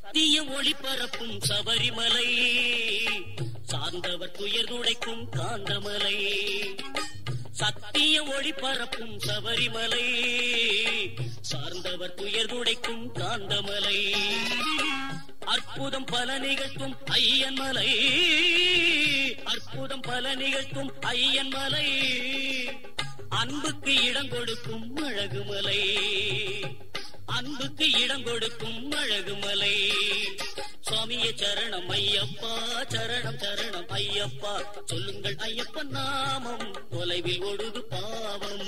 சத்திய ஒளி பரப்பும் சபரிமலை சார்ந்தவர் துயர் துடைக்கும் காந்தமலை சத்திய ஒளி பரப்பும் சபரிமலை சார்ந்தவர் துயர் துடைக்கும் காந்தமலை அற்புதம் பல நிகழ்த்தும் ஐயன் மலை அற்புதம் பல நிகழ்த்தும் ஐயன் மலை அன்புக்கு இடம் கொடுக்கும் அழகுமலை அன்புக்கு இடம் கொடுக்கும் அழகுமலை சுவாமியே சரணம் ஐயப்பா சரணம் சரணம் ஐயப்பா சொல்லுங்கள் ஐயப்பன் நாமம் தொலைவில் ஒழுது பாவம்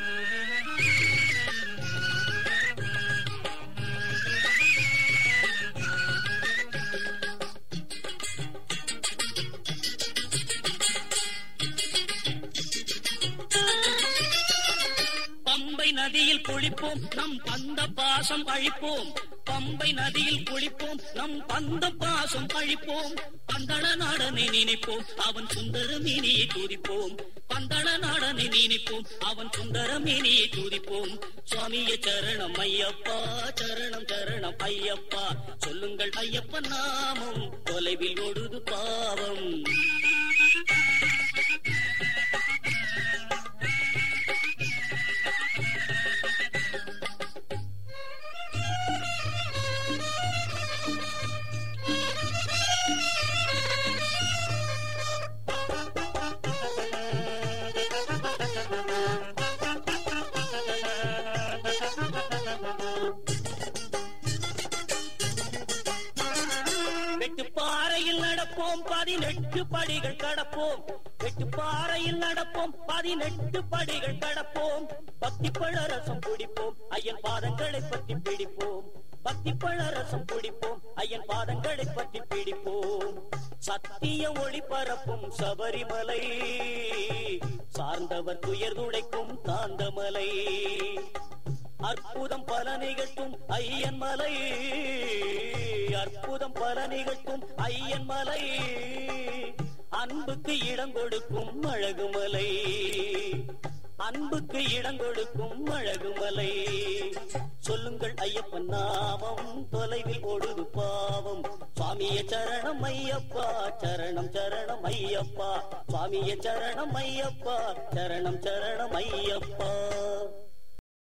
பம்பை நதியில் குளிப்போம் நம் பந்த பாசம் அழிப்போம் பம்பை நதியில் குளிப்போம் நம் பந்த பாசம் அழிப்போம் பந்தள நாடனை நினைப்போம் அவன் சுந்தர மேனியை துதிப்போம் பந்தள நாடனை நினைப்போம் அவன் சுந்தர மேனியை துதிப்போம் சுவாமிய சரணம் ஐயப்பா சரணம் சரணம் ஐயப்பா சொல்லுங்கள் ஐயப்பன் நாமம் தொலைவில் ஒழுது பாவம் வெட்டுப்பாறையில் நடப்போம் பதினெட்டு படிகள் கடப்போம் வெட்டுப்பாறையில் நடப்போம் பதினெட்டு படிகள் கடப்போம் பக்தி பழரசம் குடிப்போம் ஐயன் பாதங்களை பற்றி பிடிப்போம் பக்தி பழரசம் குடிப்போம் ஐயன் பாதங்களை பற்றி பிடிப்போம் சத்திய ஒளி பரப்பும் சபரிமலை சார்ந்தவர் துயர் துடைக்கும் காந்தமலை அற்புதம் பல நிகழ்த்தும் ஐயன் மலை அற்புதம் பல நிகழ்த்தும் ஐயன் மலை அன்புக்கு இடம் கொடுக்கும் அழகுமலை அன்புக்கு இடம் கொடுக்கும் அழகுமலை சொல்லுங்கள் ஐயப்பன் நாமம் தொலைவில் ஒழுது பாவம் சுவாமிய சரணம் ஐயப்பா சரணம் சரணம் ஐயப்பா சுவாமிய சரணம் ஐயப்பா சரணம் சரணம் ஐயப்பா